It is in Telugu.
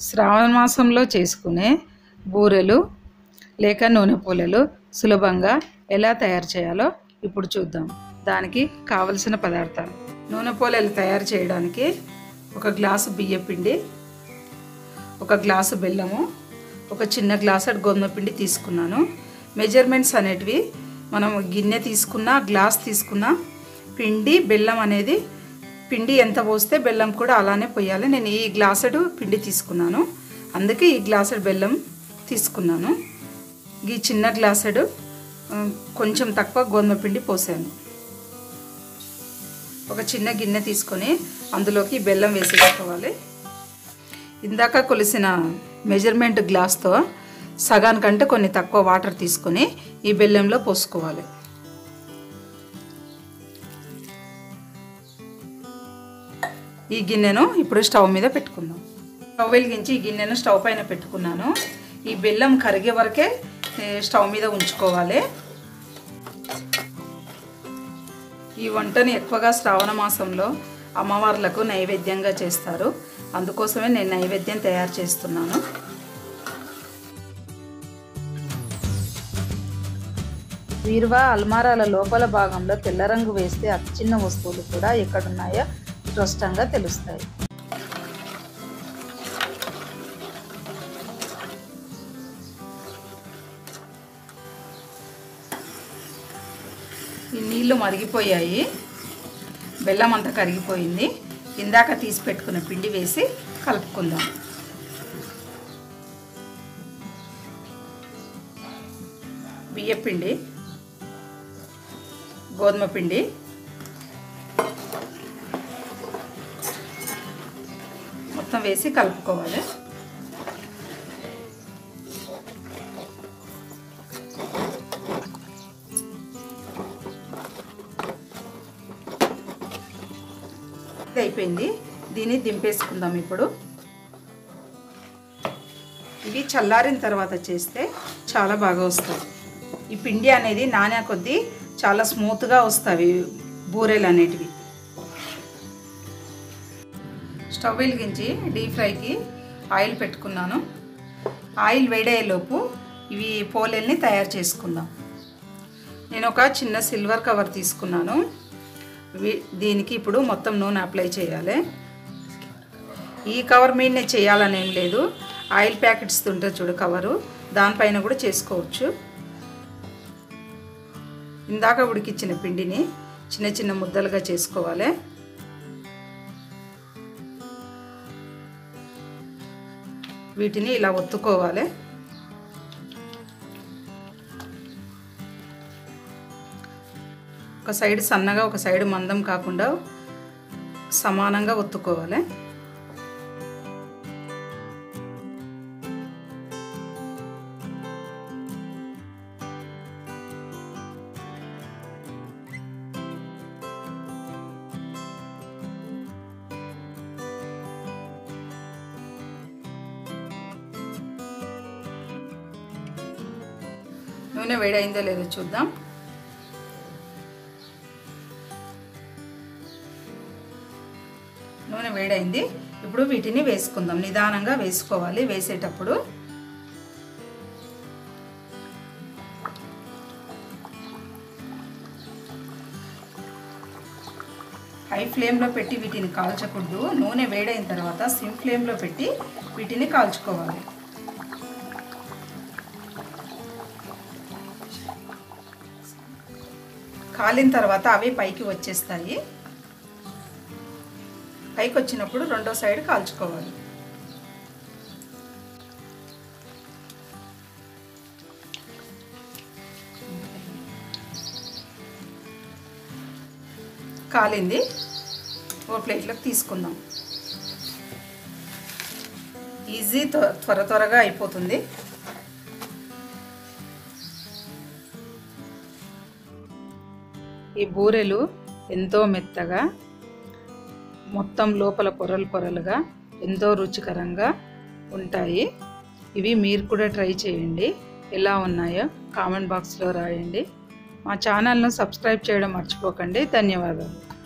శ్రావణ మాసంలో చేసుకునే బూరెలు లేక నూనె పూలలు సులభంగా ఎలా తయారు చేయాలో ఇప్పుడు చూద్దాం దానికి కావలసిన పదార్థాలు నూనె పూలలు తయారు చేయడానికి ఒక గ్లాసు బియ్య పిండి ఒక గ్లాసు బెల్లము ఒక చిన్న గ్లాసు గోధుమ పిండి తీసుకున్నాను మెజర్మెంట్స్ అనేటివి మనం గిన్నె తీసుకున్న గ్లాస్ తీసుకున్న పిండి బెల్లం అనేది పిండి ఎంత పోస్తే బెల్లం కూడా అలానే పోయాలి నేను ఈ గ్లాసుడు పిండి తీసుకున్నాను అందుకే ఈ గ్లాసుడు బెల్లం తీసుకున్నాను ఈ చిన్న గ్లాసుడు ఆ, కొంచెం తక్కువ గోధుమ పిండి పోసాను ఒక చిన్న గిన్నె తీసుకొని అందులోకి బెల్లం వేసేసుకోవాలి ఇందాక కొలిసిన మెజర్మెంట్ గ్లాస్తో సగానికంటే కొన్ని తక్కువ వాటర్ తీసుకొని ఈ బెల్లంలో పోసుకోవాలి ఈ గిన్నెను ఇప్పుడు స్టవ్ మీద పెట్టుకుందాం స్టవ్ వెలిగించి ఈ గిన్నెను స్టవ్ పైన పెట్టుకున్నాను ఈ బెల్లం కరిగే వరకే ఏ, స్టవ్ మీద ఉంచుకోవాలి ఈ వంటని ఎక్కువగా శ్రావణ మాసంలో అమ్మవార్లకు నైవేద్యంగా చేస్తారు అందుకోసమే నేను నైవేద్యం తయారు చేస్తున్నాను వీరువా అల్మారాల లోపల భాగంలో తెల్ల రంగు వేస్తే అతి చిన్న వస్తువులు కూడా ఎక్కడున్నాయో స్పష్టంగా తెలుస్తాయి ఈ నీళ్లు మరిగిపోయాయి బెల్లం అంతా కరిగిపోయింది ఇందాక తీసి పెట్టుకున్న పిండి వేసి కలుపుకుందాం బియ్య పిండి గోధుమ పిండి మొత్తం వేసి కలుపుకోవాలి ఇది అయిపోయింది దీన్ని దింపేసుకుందాం ఇప్పుడు ఇవి చల్లారిన తర్వాత చేస్తే చాలా బాగా వస్తాయి ఈ పిండి అనేది నానే కొద్దీ చాలా స్మూత్గా వస్తాయి బూరెలు అనేటివి స్టవ్ వెలిగించి డీప్ ఫ్రైకి ఆయిల్ పెట్టుకున్నాను ఆయిల్ వేడయ్యేలోపు ఇవి పోలేల్ని తయారు చేసుకుందాం నేను ఒక చిన్న సిల్వర్ కవర్ తీసుకున్నాను వీ- దీనికి ఇప్పుడు మొత్తం నూనె అప్లై చేయాలి ఈ కవర్ మీదనే చేయాలని ఏం లేదు ఆయిల్ ప్యాకెట్స్ ఉంటుంది చూడు కవరు దానిపైన కూడా చేసుకోవచ్చు ఇందాక ఉడికిచ్చిన పిండిని చిన్న చిన్న ముద్దలుగా చేసుకోవాలి వీటిని ఇలా ఒత్తుకోవాలి ఒక సైడ్ సన్నగా ఒక సైడ్ మందం కాకుండా సమానంగా ఒత్తుకోవాలి నూనె వేడైందో లేదో చూద్దాం నూనె వేడైంది ఇప్పుడు వీటిని వేసుకుందాం నిదానంగా వేసుకోవాలి వేసేటప్పుడు హై ఫ్లేమ్లో పెట్టి వీటిని కాల్చకూడదు నూనె వేడైన తర్వాత సిమ్ ఫ్లేమ్లో పెట్టి వీటిని కాల్చుకోవాలి కాలిన తర్వాత అవి పైకి వచ్చేస్తాయి పైకి వచ్చినప్పుడు రెండో సైడ్ కాల్చుకోవాలి కాలింది ఓ ప్లేట్లోకి తీసుకుందాం ఈజీ త్వ- త్వర త్వరగా అయిపోతుంది ఈ బూరెలు ఎంతో మెత్తగా మొత్తం లోపల పొరలు పొరలుగా ఎంతో రుచికరంగా ఉంటాయి ఇవి మీరు కూడా ట్రై చేయండి ఎలా ఉన్నాయో కామెంట్ బాక్స్లో రాయండి మా ఛానల్ను సబ్స్క్రైబ్ చేయడం మర్చిపోకండి ధన్యవాదాలు